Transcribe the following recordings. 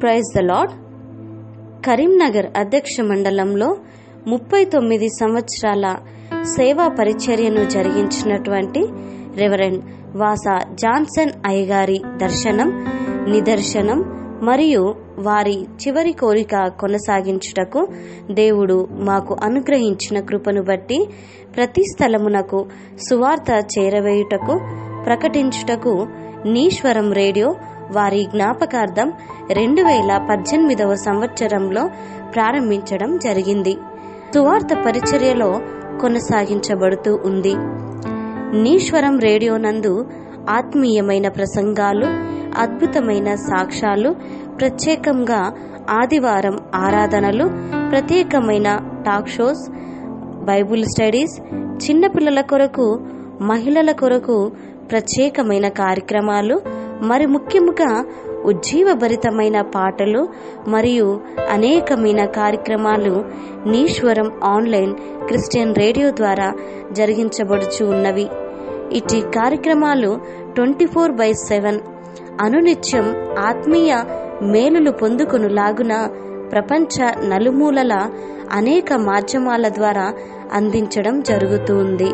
praise the lord Karimnagar అధ్యక్ష మండలంలో ముప్పై తొమ్మిది సంవత్సరాల సేవా పరిచర్యను జరిగించినటువంటి రెవరెండ్ వాసా జాన్సన్ అయ్యగారి దర్శనం నిదర్శనం మరియు వారి చివరి కోరిక కొనసాగించుటకు దేవుడు మాకు అనుగ్రహించిన కృపను బట్టి ప్రతి స్థలమునకు సువార్త చేరవేయుటకు ప్రకటించుటకు నీశ్వరం రేడియో వారి జ్ఞాపకార్థం రెండు వేల పద్దెనిమిదవ సంవత్సరంలో ప్రారంభించడం జరిగింది సువార్త పరిచర్యలో కొనసాగించబడుతూ ఉంది నీశ్వరం రేడియో నందు ఆత్మీయమైన ప్రసంగాలు అద్భుతమైన సాక్ష్యాలు ప్రత్యేకంగా ఆదివారం ఆరాధనలు ప్రత్యేకమైన టాక్ షోస్ బైబుల్ స్టడీస్ చిన్నపిల్లల కొరకు మహిళల కొరకు ప్రత్యేకమైన కార్యక్రమాలు మరి ముఖ్యముగా ఉజ్జీవభరితమైన పాటలు మరియు అనేకమైన కార్యక్రమాలు నీశ్వరం ఆన్లైన్ క్రిస్టియన్ రేడియో ద్వారా జరిగించబడుచు ఉన్నవి ఇటు కార్యక్రమాలు ట్వంటీ ఫోర్ బై సెవెన్ అనునిత్యం ఆత్మీయ మేలులు పొందుకొనులాగున ప్రపంచ నలుమూలల అనేక మాధ్యమాల ద్వారా అందించడం జరుగుతుంది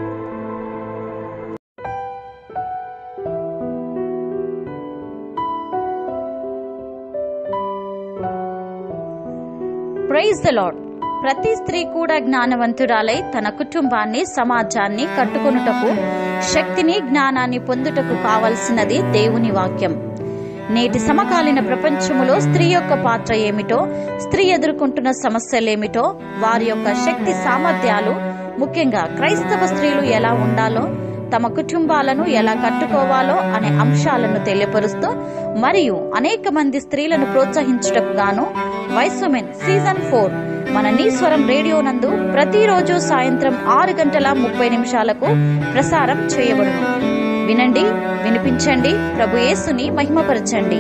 ప్రైజ్ ద లాడ్ ప్రతి స్త్రీ కూడా జ్ఞానవంతురాలై తన కుటుంబాన్ని సమాజాన్ని కట్టుకొనుటకు శక్తిని జ్ఞానాన్ని పొందుటకు కావలసినది దేవుని వాక్యం నేటి సమకాలీన ప్రపంచములో స్త్రీ యొక్క పాత్ర ఏమిటో స్త్రీ ఎదుర్కొంటున్న సమస్యలేమిటో వారి యొక్క శక్తి సామర్థ్యాలు ముఖ్యంగా క్రైస్తవ స్త్రీలు ఎలా ఉండాలో తమ కుటుంబాలను ఎలా కట్టుకోవాలో అనే అంశాలను తెలియపరుస్తూ మరియు అనేక మంది స్త్రీలను ప్రోత్సహించుటకు గాను వైసోమెన్ సీజన్ ఫోర్ మన నీశ్వరం రేడియో నందు ప్రతిరోజు సాయంత్రం ఆరు గంటల ముప్పై నిమిషాలకు ప్రసారం చేయబడును వినండి వినిపించండి ప్రభు యేసుని మహిమపరచండి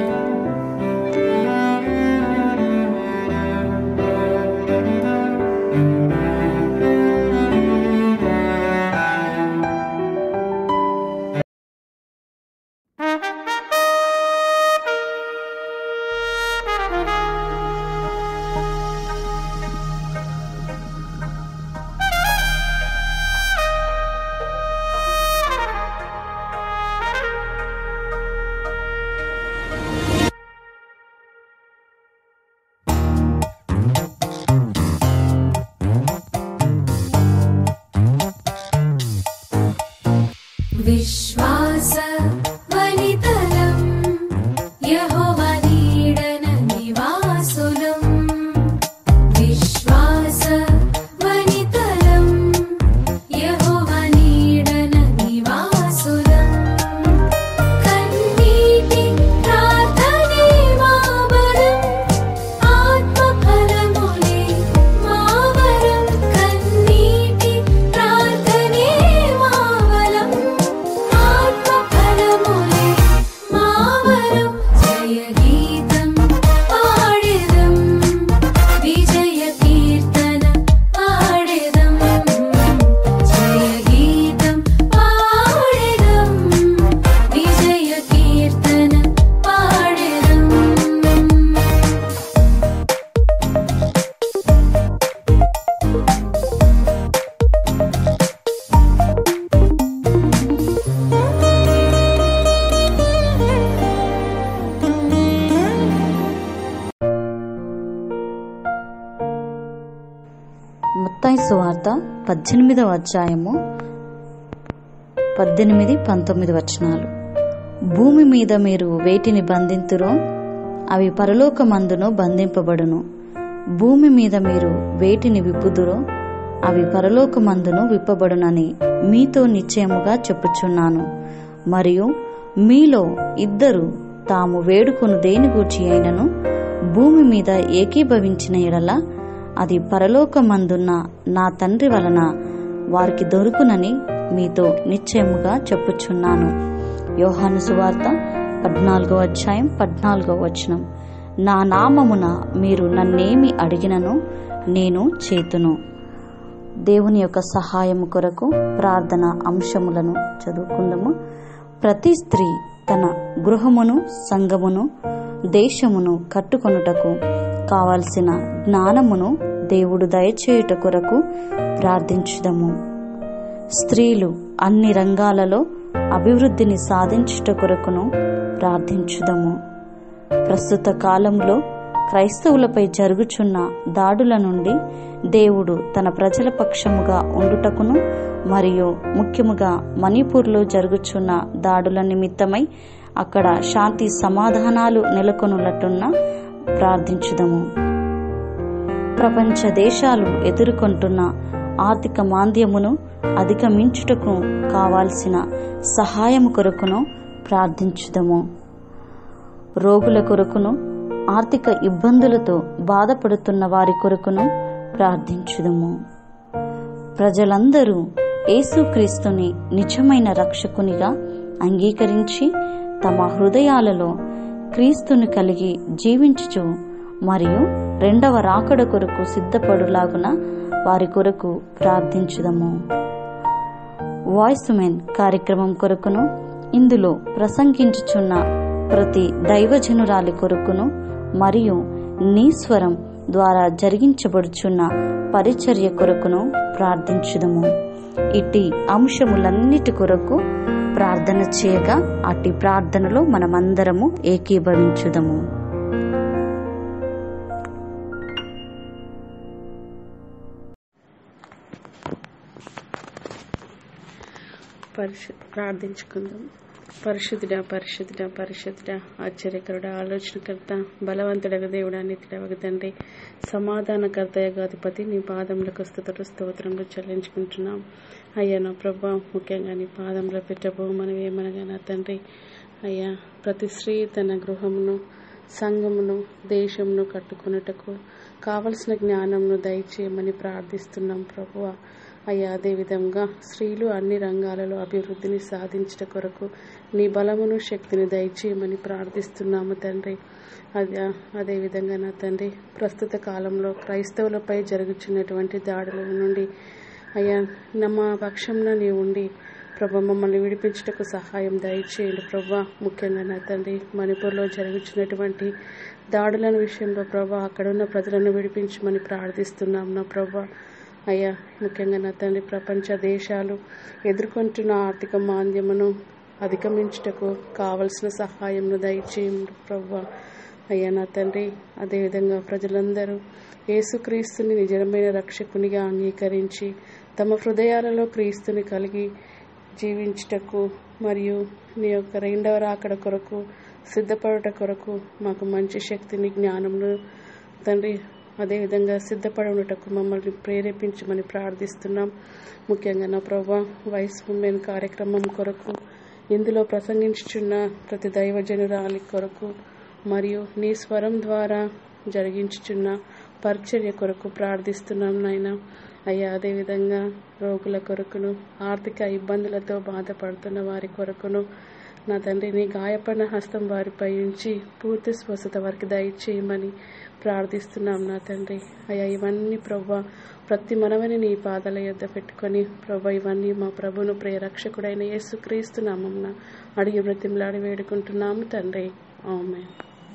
विश्वास वनितलम् यहोवनीडन निवासुलम् विश्वास वनितलम् यहोवनीडन निवासुलम् कन्नीति प्रार्थने मावरम् आत्मफलमुले मावरम् कन्नीति प्रार्थने मावलम् आत्मफलमुले मावरम् जयगीतम् पाडिदम् विजयकीर्तन पाडिदम् जयगीतम् पाडिदम् विजयकीर्तन पाडिदम् ముత్తాయి సువార్త పద్దెనిమిదవ అధ్యాయము పద్దెనిమిది పంతొమ్మిది వచనాలు భూమి మీద మీరు వేటిని బంధింతురో అవి పరలోకమందును బంధింపబడును భూమి మీద మీరు వేటిని విప్పుదురో అవి పరలోకమందును విప్పబడునని మీతో నిశ్చయముగా చెప్పుచున్నాను మరియు మీలో ఇద్దరు తాము వేడుకొను దేని గూర్చి అయినను భూమి మీద ఏకీభవించిన ఎడల అది పరలోకమందున్న నా తండ్రి వలన వారికి దొరుకునని మీతో నిశ్చయముగా చెప్పుచున్నాను యోహాను సువార్త పద్నాలుగో అధ్యాయం పద్నాలుగో వచనం నా నామమున మీరు నన్నేమి అడిగినను నేను చేతును దేవుని యొక్క సహాయము కొరకు ప్రార్థన అంశములను చదువుకుందాము ప్రతి స్త్రీ తన గృహమును సంఘమును దేశమును కట్టుకొనుటకు కావలసిన జ్ఞానమును దేవుడు దయచేయుట కొరకు ప్రార్థించుదము స్త్రీలు అన్ని రంగాలలో అభివృద్ధిని సాధించుట కొరకును ప్రార్థించుదము ప్రస్తుత కాలంలో క్రైస్తవులపై జరుగుచున్న దాడుల నుండి దేవుడు తన ప్రజల పక్షముగా ఉండుటకును మరియు ముఖ్యముగా మణిపూర్లో జరుగుచున్న దాడుల నిమిత్తమై అక్కడ శాంతి సమాధానాలు నెలకొనులటున్న ప్రార్థించుదము ప్రపంచ దేశాలు ఎదుర్కొంటున్న ఆర్థిక మాంద్యమును అధిగమించుటకు కావాల్సిన సహాయము కొరకును ప్రార్థించుదము రోగుల కొరకును ఆర్థిక ఇబ్బందులతో బాధపడుతున్న వారి కొరకును ప్రార్థించుదము ప్రజలందరూ యేసుక్రీస్తుని నిజమైన రక్షకునిగా అంగీకరించి తమ హృదయాలలో క్రీస్తుని కలిగి జీవించుచు మరియు రెండవ రాకడ కొరకు సిద్ధపడులాగున వారి కొరకు ప్రార్థించుదము వాయిస్ మెన్ కార్యక్రమం కొరకును ఇందులో ప్రసంగించుచున్న ప్రతి దైవజనురాలి కొరకును మరియు నీస్వరం ద్వారా జరిగించబడుచున్న పరిచర్య కొరకును ప్రార్థించుదము ఇట్టి అంశములన్నిటి కొరకు ప్రార్థన చేయగా అట్టి ప్రార్థనలో మనమందరము ఏకీభవించుదము పరిశు ప్రార్థించుకుందాం పరిశుద్ధుడా పరిశుద్ధుడా పరిశుద్ధుడా ఆశ్చర్యకరుడా ఆలోచనకర్త బలవంతుడగ దేవుడా నిత్యుడవగ తండ్రి సమాధానకర్తయగా అధిపతి నీ పాదములకు స్థుతులు స్తోత్రములు చెల్లించుకుంటున్నాం అయ్యా నా ప్రభా ముఖ్యంగా నీ పాదంలో పెట్టబో మనం ఏమనగా నా తండ్రి అయ్యా ప్రతి స్త్రీ తన గృహమును సంఘమును దేశమును కట్టుకున్నటకు కావలసిన జ్ఞానంను దయచేయమని ప్రార్థిస్తున్నాం ప్రభువ అయ్యా అదేవిధంగా స్త్రీలు అన్ని రంగాలలో అభివృద్ధిని సాధించట కొరకు నీ బలమును శక్తిని దయచేయమని ప్రార్థిస్తున్నాము తండ్రి అదే అదేవిధంగా నా తండ్రి ప్రస్తుత కాలంలో క్రైస్తవులపై జరుగుతున్నటువంటి దాడుల నుండి అయ్యా నమ్మ పక్షంలో నీ ఉండి ప్రభా మమ్మల్ని విడిపించుటకు సహాయం దయచేయండి ప్రభా ముఖ్యంగా నా తండ్రి మణిపూర్లో జరుగుతున్నటువంటి దాడుల విషయంలో ప్రభా అక్కడున్న ప్రజలను విడిపించమని ప్రార్థిస్తున్నాం నా ప్రభా అయ్యా ముఖ్యంగా నా తండ్రి ప్రపంచ దేశాలు ఎదుర్కొంటున్న ఆర్థిక మాంద్యమును అధిగమించుటకు కావలసిన సహాయంను దయచేయండి ప్రభా అయ్యా నా తండ్రి అదేవిధంగా ప్రజలందరూ యేసుక్రీస్తుని నిజమైన రక్షకునిగా అంగీకరించి తమ హృదయాలలో క్రీస్తుని కలిగి జీవించుటకు మరియు నీ యొక్క రెండవ రాకడ కొరకు సిద్ధపడుట కొరకు మాకు మంచి శక్తిని జ్ఞానమును తండ్రి అదేవిధంగా సిద్ధపడుటకు మమ్మల్ని ప్రేరేపించమని ప్రార్థిస్తున్నాం ముఖ్యంగా నా ప్రభా వైస్ ఉమెన్ కార్యక్రమం కొరకు ఇందులో ప్రసంగించుచున్న ప్రతి దైవజనురాలి కొరకు మరియు నీ స్వరం ద్వారా జరిగించుచున్న పరిచర్య కొరకు ప్రార్థిస్తున్నాం నాయన అయ్యా అదేవిధంగా రోగుల కొరకును ఆర్థిక ఇబ్బందులతో బాధపడుతున్న వారి కొరకును నా తండ్రి నీ గాయపడిన హస్తం వారిపై ఉంచి పూర్తి స్వస్థత వారికి దయచేయమని ప్రార్థిస్తున్నాం నా తండ్రి అయ్యా ఇవన్నీ ప్రభా ప్రతి మనవని నీ పాదాల యొద్ద పెట్టుకొని ప్రభా ఇవన్నీ మా ప్రభును ప్రియరక్షకుడైన యేసుక్రీస్తు నామమున అడిగి బ్రతిమలాడి వేడుకుంటున్నాము తండ్రి ఆమె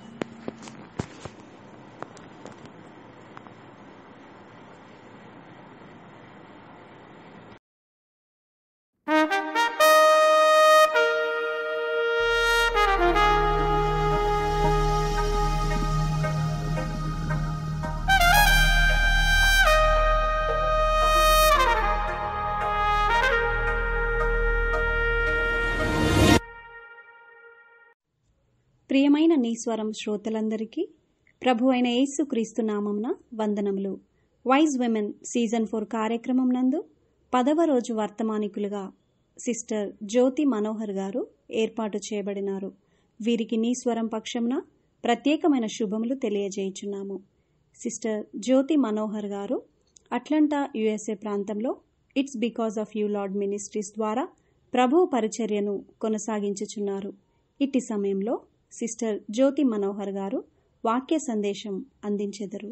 ప్రియమైన నీస్వరం శ్రోతలందరికీ ప్రభు అయిన యేసుక్రీస్తు నామమున వందనములు వైజ్ విమెన్ సీజన్ ఫోర్ కార్యక్రమం నందు పదవ రోజు వర్తమానికులుగా సిస్టర్ జ్యోతి మనోహర్ గారు ఏర్పాటు చేయబడినారు వీరికి నీస్వరం పక్షమున ప్రత్యేకమైన శుభములు తెలియజేయుచున్నాము సిస్టర్ జ్యోతి మనోహర్ గారు అట్లాంటా యుఎస్ఏ ప్రాంతంలో it's because of you Lord ministries ద్వారా ప్రభు పరిచర్యను కొనసాగించుచున్నారు ఇట్టి సమయంలో సిస్టర్ జ్యోతి మనోహర్ గారు వాక్య సందేశం అందించెదరు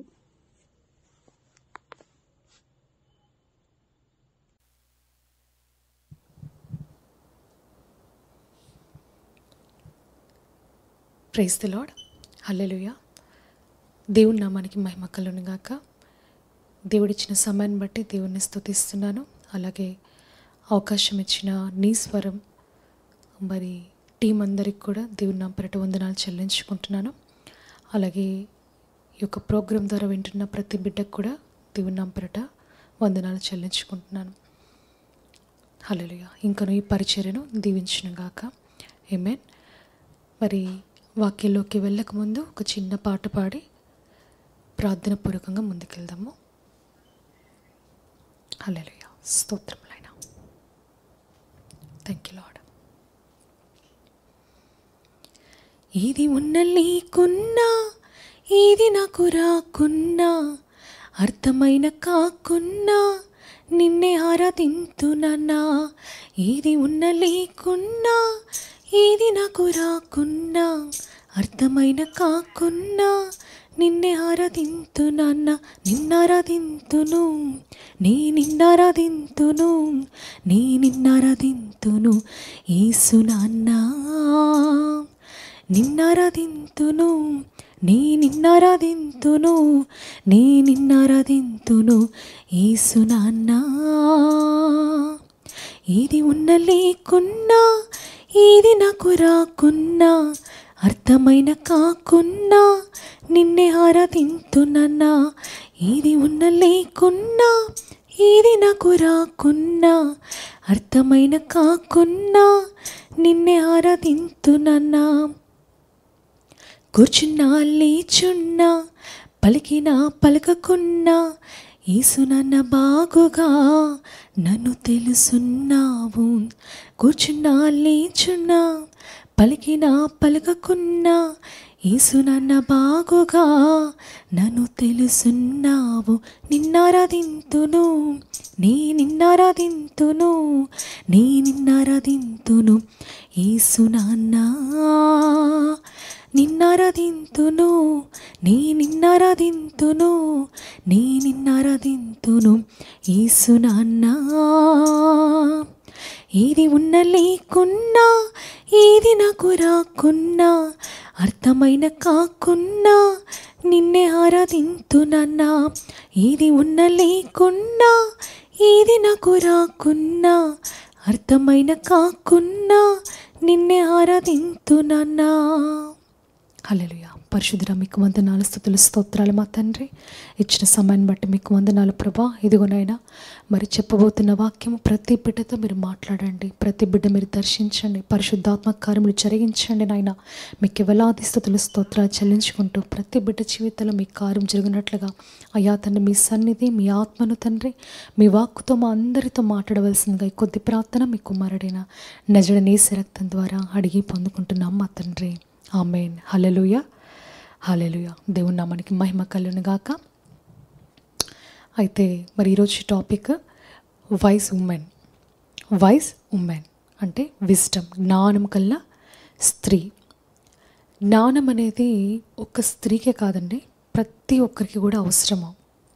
ప్రైజ్ ది లాడ్ హల్లెలూయా దేవుని నామానికి మహిమ కలుగును గాక దేవుడిచ్చిన సమయాన్ని బట్టి దేవుణ్ణి స్తుతిస్తున్నాను అలాగే అవకాశం ఇచ్చిన నీ స్వరం మరి టీం అందరికి కూడా దేవుని నా పెరట వందనాలు చెల్లించుకుంటున్నాను అలాగే ఈ యొక్క ప్రోగ్రాం ద్వారా వింటున్న ప్రతి బిడ్డకు కూడా దేవుని నా పెరట వందనాలు చెల్లించుకుంటున్నాను హల్లెలూయా ఇంకను ఈ పరిచర్యను దీవించిన గాక ఏమేన్ మరి వాక్యంలోకి వెళ్ళకముందు ఒక చిన్న పాట పాడి ప్రార్థన పూర్వకంగా ముందుకెళ్దాము హల్లెలూయా స్తోత్రములైన థ్యాంక్ యూ లాడ్ ఇది ఉన్న లేకున్నా ఇది నాకు రాకున్నా అర్థమైన కాకున్నా నిన్నే ఆరాధింతునన్నా ఇది ఉన్న లేకున్నా ఇది నాకు రాకున్నా అర్థమైన కాకున్నా నిన్నే ఆరాధింతునన్నా నిన్నారాధింతును నీ నిన్నారాధింతును నీ నిన్నారాధింతును ఏసునాన్నా నిన్నారాధింతును నీ నిన్నారాధింతును నీ నిన్నారాధింతును ఏసునాన్నా ఇది ఉన్న లేకున్నా ఇది నాకు రాకున్నా అర్థమైన కాకున్నా నిన్నే ఆరాధింతునన్నా ఇది ఉన్న లేకున్నా ఇది నాకు రాకున్నా అర్థమైన కాకున్నా నిన్నే ఆరాధింతునన్నా కూర్చున్నా లేచున్నా పలికినా పలకకున్నా ఈసునన్న బాగుగా నన్ను తెలుసున్నావు కూర్చున్నా లేచున్నా పలికినా పలకకున్నా ఈసునన్న బాగుగా నన్ను తెలుసున్నావు నిన్నారాధింతును నీ నిన్నారాధింతును నీ నిన్నారాధింతును ఈసునాన్నా నిన్నారాధింతును నీ నిన్నారాధింతును నీ నిన్నారాధింతును ఈసునాన్నా ఇది ఉన్న లేకున్నా ఇది నాకు రాకున్నా అర్థమైన కాకున్నా నిన్నే ఆరాధింతునన్నా ఇది ఉన్న లేకున్నా ఇది నాకు రాకున్నా అర్థమైన కాకున్నా నిన్నే ఆరాధింతునన్నా హల్లెలూయా పరిశుద్ధుడ మీకు వందనాలు స్థుతులు స్తోత్రాలు మా తండ్రి ఇచ్చిన సమయాన్ని బట్టి మీకు వందనాలు ప్రభా ఇదిగోనైనా మరి చెప్పబోతున్న వాక్యము ప్రతి బిడ్డతో మీరు మాట్లాడండి ప్రతి బిడ్డ మీరు దర్శించండి పరిశుద్ధాత్మ కార్యములు జరిగించండి నాయన మీకు వేలాది స్థుతులు స్తోత్రాలు చెల్లించుకుంటూ ప్రతి బిడ్డ జీవితంలో మీ కార్యం జరిగినట్లుగా అయా తండ్రి మీ సన్నిధి మీ ఆత్మను తండ్రి మీ వాక్కుతో మా అందరితో మాట్లాడవలసిందిగా ఈ కొద్ది ప్రార్థన మీ కుమారుడైన నజడ నేసి రక్తం ద్వారా అడిగి పొందుకుంటున్నాం మా తండ్రి ఆమెన్ హలెలుయ హలెలుయ దేవుని నామానికి మహిమ కలును గాక అయితే మరి ఈరోజు topic wise women wise women అంటే విజ్డమ్ జ్ఞానం కల్ల స్త్రీ జ్ఞానం అనేది ఒక స్త్రీకే కాదండి ప్రతి ఒక్కరికి కూడా అవసరము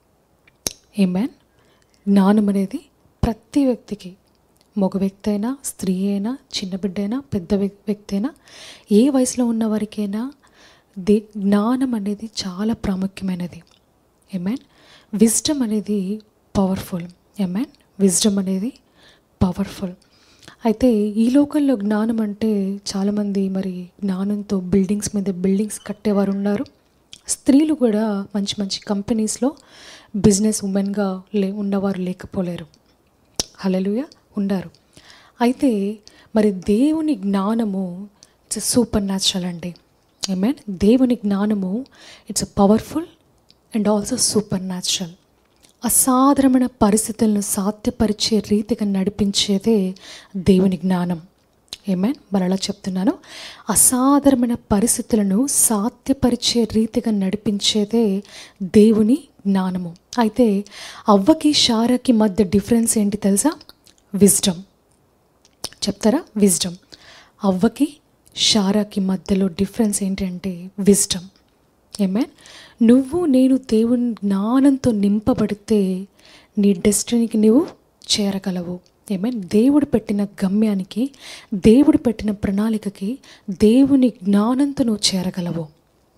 ఏమేన్ జ్ఞానం అనేది ప్రతి వ్యక్తికి మగ వ్యక్తి అయినా స్త్రీ అయినా చిన్న బిడ్డ అయినా పెద్ద వ్యక్- వ్యక్తి అయినా ఏ వయసులో ఉన్న వారికైనా దే జ్ఞానం అనేది చాలా ప్రాముఖ్యమైనది ఏమేన్ విజ్డమ్ అనేది పవర్ఫుల్ ఏమేన్ విజ్డమ్ అనేది పవర్ఫుల్ అయితే ఈ లోకంలో జ్ఞానం అంటే చాలామంది మరి జ్ఞానంతో బిల్డింగ్స్ మీద బిల్డింగ్స్ కట్టేవారు ఉన్నారు స్త్రీలు కూడా మంచి మంచి కంపెనీస్లో బిజినెస్ ఉమెన్గా లే ఉన్నవారు లేకపోలేరు హలలుయ ఉండారు అయితే మరి దేవుని జ్ఞానము ఇట్స్ సూపర్ న్యాచురల్ అండి మీన్ దేవుని జ్ఞానము it's powerful and also super natural అసాధారణమైన పరిస్థితులను సాధ్యపరిచే రీతిగా నడిపించేదే దేవుని జ్ఞానం ఏమేన్ మరలా చెప్తున్నాను అసాధారణమైన పరిస్థితులను సాధ్యపరిచే రీతిగా నడిపించేదే దేవుని జ్ఞానము అయితే అవ్వకి షారాకి మధ్య డిఫరెన్స్ ఏంటి తెలుసా విజ్డమ్ చెప్తారా విజ్డమ్ అవ్వకి షారాకి మధ్యలో డిఫరెన్స్ ఏంటంటే విజ్డమ్ ఏమే నువ్వు నేను దేవుని జ్ఞానంతో నింపబడితే నీ డెస్టినీకి నువ్వు చేరగలవు ఏమే దేవుడు పెట్టిన గమ్యానికి దేవుడు పెట్టిన ప్రణాళికకి దేవుని జ్ఞానంతో నువ్వు చేరగలవు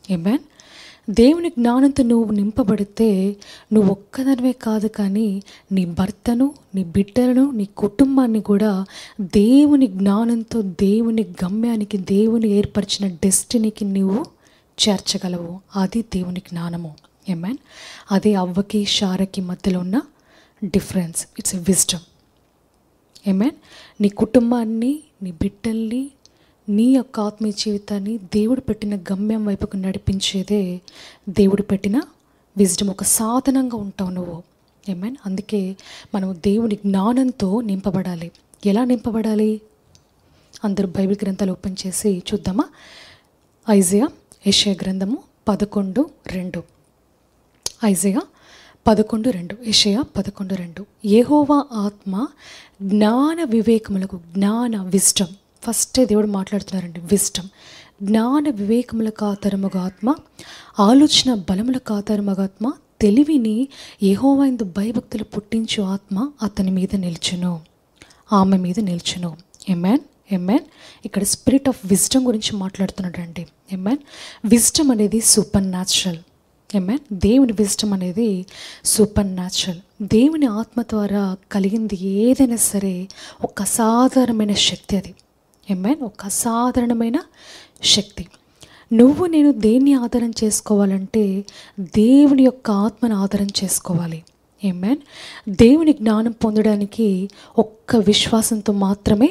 ఏమేన్ దేవుని జ్ఞానంతో నువ్వు నింపబడితే నువ్వు ఒక్కదానివే కాదు కానీ నీ భర్తను నీ బిడ్డలను నీ కుటుంబాన్ని కూడా దేవుని జ్ఞానంతో దేవుని గమ్యానికి దేవుని ఏర్పరిచిన డెస్టినీకి నువ్వు చేర్చగలవు అది దేవుని జ్ఞానము ఏమేన్ అదే అవ్వకి షారకి మధ్యలో ఉన్న difference it's a wisdom amen నీ కుటుంబాన్ని నీ బిడ్డల్ని నీ యొక్క ఆత్మీయ జీవితాన్ని దేవుడు పెట్టిన గమ్యం వైపుకు నడిపించేదే దేవుడు పెట్టిన విజ్డమ్ ఒక సాధనంగా ఉంటావు నువ్వు ఏమేన్ అందుకే మనం దేవుని జ్ఞానంతో నింపబడాలి ఎలా నింపబడాలి అందరూ బైబిల్ గ్రంథాలు ఓపెన్ చేసి చూద్దామా ఐజియా యెషయా గ్రంథము పదకొండు రెండు ఐజయా పదకొండు రెండు యెషయా పదకొండు రెండు యెహోవా ఆత్మ జ్ఞాన వివేకములకు జ్ఞాన విస్టమ్ ఫస్టే దేవుడు మాట్లాడుతున్నారండి విస్టమ్ జ్ఞాన వివేకములకు ఆధారముగా ఆత్మ ఆలోచన బలములకు ఆధారముగా ఆత్మ తెలివిని యెహోవా ఇందు భయభక్తులు పుట్టించు ఆత్మ అతని మీద నిల్చును ఆమె మీద నిల్చును ఎమ్మాన్ ఎమ్మాన్ ఇక్కడ స్పిరిట్ ఆఫ్ విజ్డమ్ గురించి మాట్లాడుతున్నాడండి ఎమ్మాన్ విజ్డమ్ అనేది సూపర్ న్యాచురల్ ఎమ్మాన్ దేవుని విజ్డమ్ అనేది సూపర్ న్యాచురల్ దేవుని ఆత్మ ద్వారా కలిగింది ఏదైనా సరే ఒక అసాధారణమైన శక్తి అది ఎమ్మాన్ ఒక అసాధారణమైన శక్తి నువ్వు నేను దేన్ని ఆధారం చేసుకోవాలంటే దేవుని యొక్క ఆత్మను ఆధారం చేసుకోవాలి ఏమేన్ దేవుని జ్ఞానం పొందడానికి ఒక్క విశ్వాసంతో మాత్రమే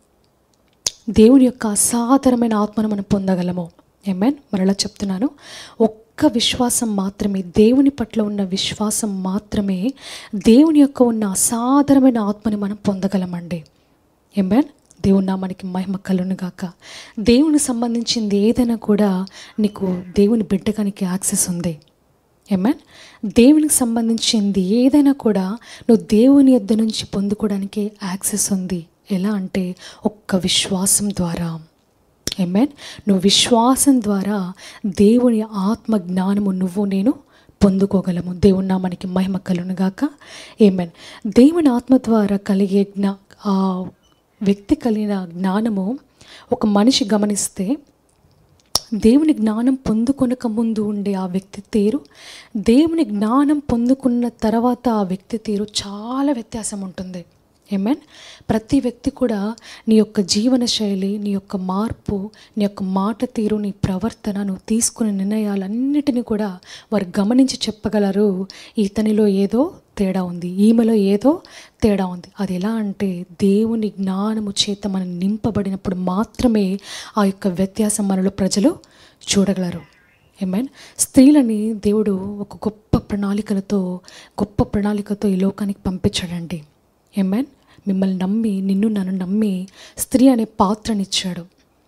దేవుని యొక్క అసాధారణమైన ఆత్మను మనం పొందగలము ఏమేన్ మరలా చెప్తున్నాను ఒక్క విశ్వాసం మాత్రమే దేవుని పట్ల ఉన్న విశ్వాసం మాత్రమే దేవుని యొక్క ఉన్న అసాధారణమైన ఆత్మని మనం పొందగలమండి ఏమేన్ దేవుని నామానికి మహిమ కలును గాక దేవునికి సంబంధించింది ఏదైనా కూడా నీకు దేవుని బిడ్డగానికి యాక్సెస్ ఉంది ఏమేన్ దేవునికి సంబంధించింది ఏదైనా కూడా నువ్వు దేవుని యొద్ద నుంచి పొందుకోవడానికి యాక్సెస్ ఉంది ఎలా అంటే ఒక్క విశ్వాసం ద్వారా ఏమేన్ నువ్వు విశ్వాసం ద్వారా దేవుని ఆత్మ జ్ఞానము నువ్వు నేను పొందుకోగలము దేవుని నామానికి మహిమ కలును గాక ఏమేన్ దేవుని ఆత్మ ద్వారా కలిగే జ్ఞా ఆ వ్యక్తి కలిగిన జ్ఞానము ఒక మనిషి గమనిస్తే దేవుని జ్ఞానం పొందుకొనక ముందు ఉండే ఆ వ్యక్తి తీరు దేవుని జ్ఞానం పొందుకున్న తర్వాత ఆ వ్యక్తి తీరు చాలా వ్యత్యాసం ఉంటుంది ఏమేన్ ప్రతి వ్యక్తి కూడా నీ యొక్క జీవన శైలి నీ యొక్క మార్పు నీ యొక్క మాట తీరు నీ ప్రవర్తన నువ్వు తీసుకునే నిర్ణయాలన్నిటినీ కూడా వారు గమనించి చెప్పగలరు ఇతనిలో ఏదో తేడా ఉంది ఈమెలో ఏదో తేడా ఉంది అది ఎలా అంటే దేవుని జ్ఞానము చేత మనం నింపబడినప్పుడు మాత్రమే ఆ యొక్క వ్యత్యాసం మనలో ప్రజలు చూడగలరు ఏమైన్ స్త్రీలని దేవుడు ఒక గొప్ప ప్రణాళికలతో గొప్ప ప్రణాళికతో ఈ లోకానికి పంపించాడండి ఏమైన్ మిమ్మల్ని నమ్మి నిన్ను నన్ను నమ్మి స్త్రీ అనే పాత్రనిచ్చాడు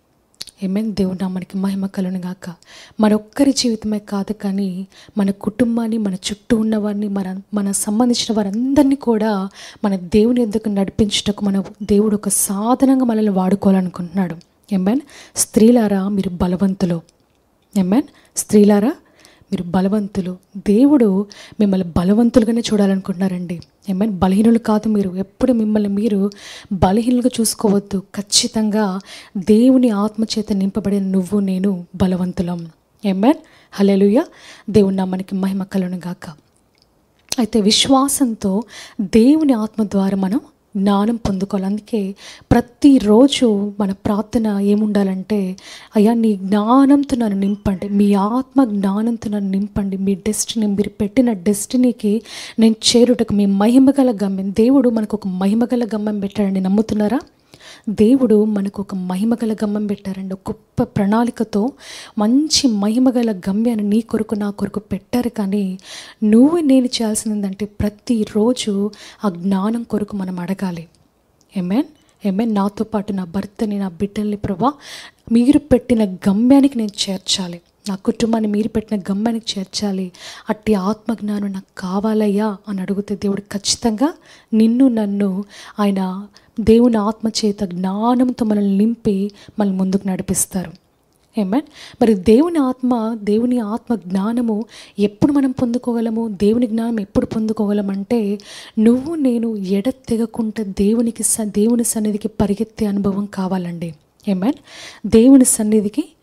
ఏమేన్ దేవుడు నామానికి మహిమ కలును గాక మన ఒక్కరి జీవితమే కాదు కానీ మన కుటుంబాన్ని మన చుట్టూ ఉన్నవారిని మన మన సంబంధించిన వారందరినీ కూడా మన దేవుని ఎందుకు నడిపించుటకు మన దేవుడు ఒక సాధనంగా మనల్ని వాడుకోవాలనుకుంటున్నాడు ఏమేన్ స్త్రీలారా మీరు బలవంతులు ఏమేన్ స్త్రీలారా మీరు బలవంతులు దేవుడు మిమ్మల్ని బలవంతులుగానే చూడాలనుకుంటున్నారండి ఏమైనా బలహీనులు కాదు మీరు ఎప్పుడు మిమ్మల్ని మీరు బలహీనులుగా చూసుకోవద్దు ఖచ్చితంగా దేవుని ఆత్మచేత నింపబడిన నువ్వు నేను బలవంతులం ఏమేన్ హలెలుయ దేవుని నామానికి మహిమ కలను గాక అయితే విశ్వాసంతో దేవుని ఆత్మ ద్వారా మనం జ్ఞానం పొందుకోవాలి అందుకే ప్రతిరోజు మన ప్రార్థన ఏముండాలంటే అయ్యా నీ జ్ఞానంతో నన్ను నింపండి మీ ఆత్మ జ్ఞానంతో నన్ను నింపండి మీ డెస్టినీ మీరు పెట్టిన డెస్టినీకి నేను చేరుటకు మీ మహిమగల గమ్యం దేవుడు మనకు ఒక మహిమగల గమ్యం పెట్టాడండి నమ్ముతున్నారా దేవుడు మనకు ఒక మహిమగల గమ్యం పెట్టారండి ఒక గొప్ప ప్రణాళికతో మంచి మహిమగల గమ్యాన్ని నీ కొరకు నా కొరకు పెట్టారు కానీ నువ్వు నేను చేయాల్సింది ఏంటంటే ప్రతిరోజు ఆ జ్ఞానం కొరకు మనం అడగాలి ఏమేన్ ఏమేన్ నాతో పాటు నా భర్తని నా బిడ్డల్ని ప్రభా మీరు పెట్టిన గమ్యానికి నేను చేర్చాలి నా కుటుంబాన్ని మీరు పెట్టిన గమ్యానికి చేర్చాలి అట్టి ఆత్మజ్ఞానం నాకు కావాలయ్యా అని అడిగితే దేవుడు ఖచ్చితంగా నిన్ను నన్ను ఆయన దేవుని ఆత్మ చేత జ్ఞానంతో మనల్ని నింపి మనల్ని ముందుకు నడిపిస్తారు ఏమన్ మరి దేవుని ఆత్మ దేవుని ఆత్మ జ్ఞానము ఎప్పుడు మనం పొందుకోగలము దేవుని జ్ఞానం ఎప్పుడు పొందుకోగలమంటే నువ్వు నేను ఎడతెగకుండా దేవునికి స దేవుని సన్నిధికి పరిగెత్తే అనుభవం కావాలండి ఏమన్ దేవుని సన్నిధికి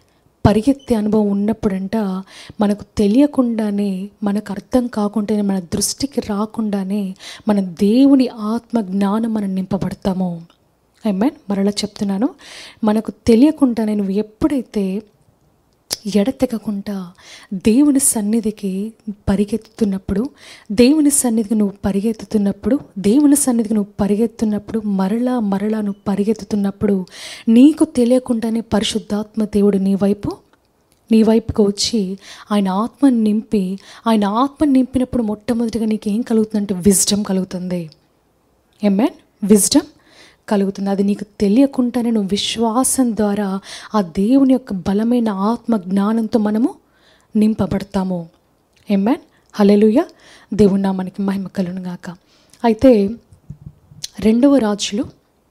పరిగెత్తే అనుభవం ఉన్నప్పుడంట మనకు తెలియకుండానే మనకు అర్థం కాకుండానే మన దృష్టికి రాకుండానే మన దేవుని ఆత్మ జ్ఞానం మనం నింపబడతాము ఐమీన్ మరలా చెప్తున్నాను మనకు తెలియకుండానే నువ్వు ఎప్పుడైతే ఎడతెగకుండా దేవుని సన్నిధికి పరిగెత్తుతున్నప్పుడు దేవుని సన్నిధికి నువ్వు పరిగెత్తుతున్నప్పుడు దేవుని సన్నిధికి నువ్వు పరిగెత్తున్నప్పుడు మరలా మరలా నువ్వు పరిగెత్తుతున్నప్పుడు నీకు తెలియకుండానే పరిశుద్ధాత్మ దేవుడు నీ వైపు నీ వైపుకు వచ్చి ఆయన ఆత్మని నింపి ఆయన ఆత్మని నింపినప్పుడు మొట్టమొదటిగా నీకు ఏం కలుగుతుందంటే విజ్డమ్ కలుగుతుంది ఎమ్మెన్ విజ్డమ్ కలుగుతుంది అది నీకు తెలియకుండానే నువ్వు విశ్వాసం ద్వారా ఆ దేవుని యొక్క బలమైన ఆత్మ జ్ఞానంతో మనము నింపబడతాము ఎమ్మెన్ హలెలుయ దేవుని నామానికి మహిమ కలును గాక అయితే రెండవ రాజులు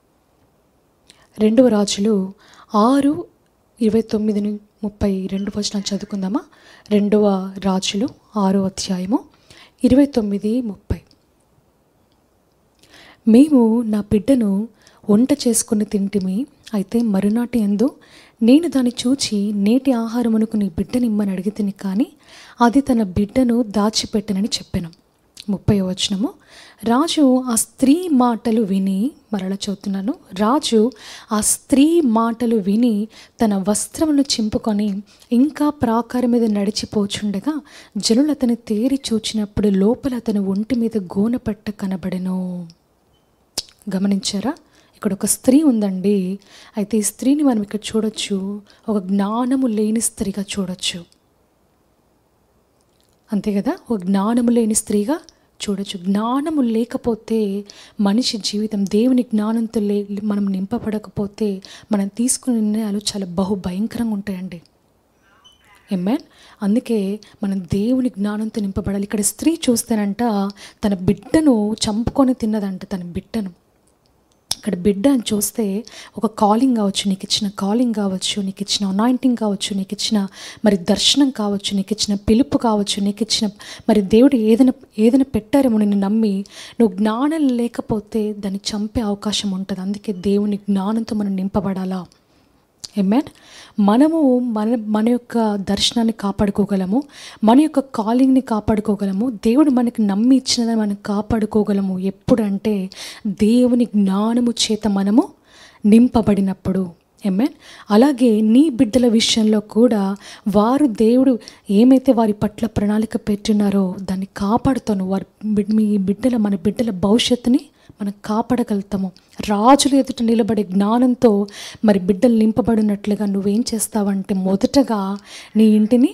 రెండవ రాజులు ఆరు ఇరవై తొమ్మిది ను- ముప్పై రెండు వచనాలు చదువుకుందామా రెండవ రాజులు ఆరో అధ్యాయము ఇరవై తొమ్మిది ముప్పై మేము నా బిడ్డను వంట చేసుకుని తింటిమి అయితే మరునాటి ఎందు నేను దాన్ని చూచి నేటి ఆహారమునకు నీ బిడ్డనిమ్మని అడిగితిని కానీ అది తన బిడ్డను దాచిపెట్టనని చెప్పాను ముప్పై వచనము రాజు ఆ స్త్రీ మాటలు విని మరల చదువుతున్నాను రాజు ఆ స్త్రీ మాటలు విని తన వస్త్రమును చింపుకొని ఇంకా ప్రాకారం మీద నడిచిపోచుండగా జనులు అతని తేరి చూచినప్పుడు లోపల అతని ఒంటి మీద గోనపట్ట కనబడెను గమనించారా ఇక్కడ ఒక స్త్రీ ఉందండి అయితే ఈ స్త్రీని మనం ఇక్కడ చూడొచ్చు ఒక జ్ఞానము లేని స్త్రీగా చూడొచ్చు అంతే కదా ఒక జ్ఞానము లేని స్త్రీగా చూడొచ్చు జ్ఞానము లేకపోతే మనిషి జీవితం దేవుని జ్ఞానంతో లే మనం నింపబడకపోతే మనం తీసుకునే నిర్ణయాలు చాలా బహు భయంకరంగా ఉంటాయండి ఎమ్మెన్ అందుకే మనం దేవుని జ్ఞానంతో నింపబడాలి ఇక్కడ స్త్రీ చూస్తేనంట తన బిడ్డను చంపుకొని తిన్నదంట తన బిడ్డను ఇక్కడ బిడ్డ అని చూస్తే ఒక కాలింగ్ కావచ్చు నీకు ఇచ్చిన కాలింగ్ కావచ్చు నీకు ఇచ్చిన అనాయింటింగ్ కావచ్చు నీకు ఇచ్చిన మరి దర్శనం కావచ్చు నీకు ఇచ్చిన పిలుపు కావచ్చు నీకు ఇచ్చిన మరి దేవుడు ఏదైనా ఏదైనా పెట్టారేమో నిన్ను నమ్మి నువ్వు జ్ఞానం లేకపోతే దాన్ని చంపే అవకాశం ఉంటుంది అందుకే దేవుని జ్ఞానంతో మనం నింపబడాలా ఎమ్మెన్ మనము మన మన యొక్క దర్శనాన్ని కాపాడుకోగలము మన యొక్క కాలింగ్ని కాపాడుకోగలము దేవుడు మనకి నమ్మి ఇచ్చినదని మనం కాపాడుకోగలము ఎప్పుడంటే దేవుని జ్ఞానము చేత మనము నింపబడినప్పుడు ఎమ్మెన్ అలాగే నీ బిడ్డల విషయంలో కూడా వారు దేవుడు ఏమైతే వారి పట్ల ప్రణాళిక పెట్టినారో దాన్ని కాపాడుతాను వారి బిడ్- మీ బిడ్డల మన బిడ్డల భవిష్యత్తుని మనం కాపాడగలుగుతాము రాజులు ఎదుట నిలబడే జ్ఞానంతో మరి బిడ్డలు నింపబడినట్లుగా నువ్వేం చేస్తావంటే మొదటగా నీ ఇంటిని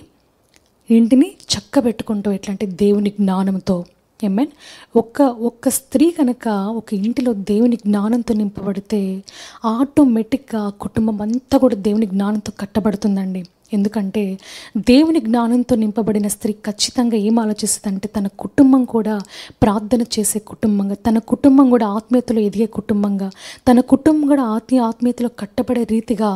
ఇంటిని చక్కబెట్టుకుంటావు ఎట్లా అంటే దేవుని జ్ఞానంతో ఎమ్మెన్ ఒక్క ఒక్క స్త్రీ కనుక ఒక ఇంటిలో దేవుని జ్ఞానంతో నింపబడితే ఆటోమేటిక్గా కుటుంబం అంతా కూడా దేవుని జ్ఞానంతో కట్టబడుతుందండి ఎందుకంటే దేవుని జ్ఞానంతో నింపబడిన స్త్రీ ఖచ్చితంగా ఏం ఆలోచిస్తుందంటే తన కుటుంబం కూడా ప్రార్థన చేసే కుటుంబంగా తన కుటుంబం కూడా ఆత్మీయతలో ఎదిగే కుటుంబంగా తన కుటుంబం కూడా ఆత్మీయ ఆత్మీయతలో కట్టబడే రీతిగా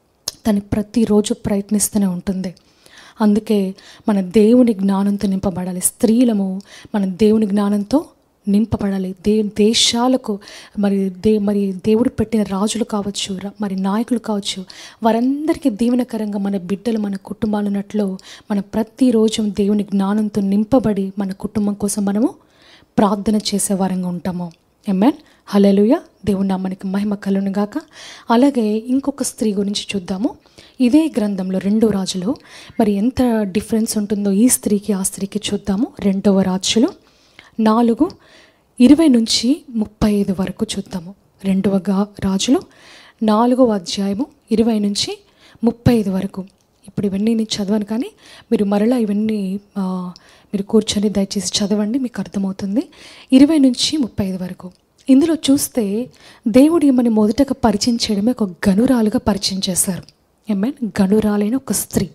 తను ప్రతిరోజు ప్రయత్నిస్తూనే ఉంటుంది అందుకే మన దేవుని జ్ఞానంతో నింపబడాలి స్త్రీలము మన దేవుని జ్ఞానంతో నింపబడాలి దే దేశాలకు మరి దే మరి దేవుడు పెట్టిన రాజులు కావచ్చు ర- మరి నాయకులు కావచ్చు వారందరికీ దీవెనకరంగా మన బిడ్డలు మన కుటుంబాలు ఉన్నట్లు మనం ప్రతిరోజు దేవుని జ్ఞానంతో నింపబడి మన కుటుంబం కోసం మనము ప్రార్థన చేసే వారంగా ఉంటాము ఎమ్మెన్ హలలుయ దేవుని నామానికి మహిమ కలును గాక అలాగే ఇంకొక స్త్రీ గురించి చూద్దాము ఇదే గ్రంథంలో రెండో రాజులో మరి ఎంత డిఫరెన్స్ ఉంటుందో ఈ స్త్రీకి ఆ స్త్రీకి చూద్దాము రెండవ రాజులో నాలుగు ఇరవై నుంచి ముప్పై ఐదు వరకు చూద్దాము రెండవ గా రాజులో నాలుగవ అధ్యాయము ఇరవై నుంచి ముప్పై ఐదు వరకు ఇప్పుడు ఇవన్నీ నేను చదవను కానీ మీరు మరలా ఇవన్నీ ఆ, మీరు కూర్చొని దయచేసి చదవండి మీకు అర్థమవుతుంది ఇరవై నుంచి ముప్పై ఐదు వరకు ఇందులో చూస్తే దేవుడు ఈమెని మొదటగా పరిచయం చేయడమే ఒక గనురాలుగా పరిచయం చేశారు ఏమైనా గనురాలైన ఒక స్త్రీ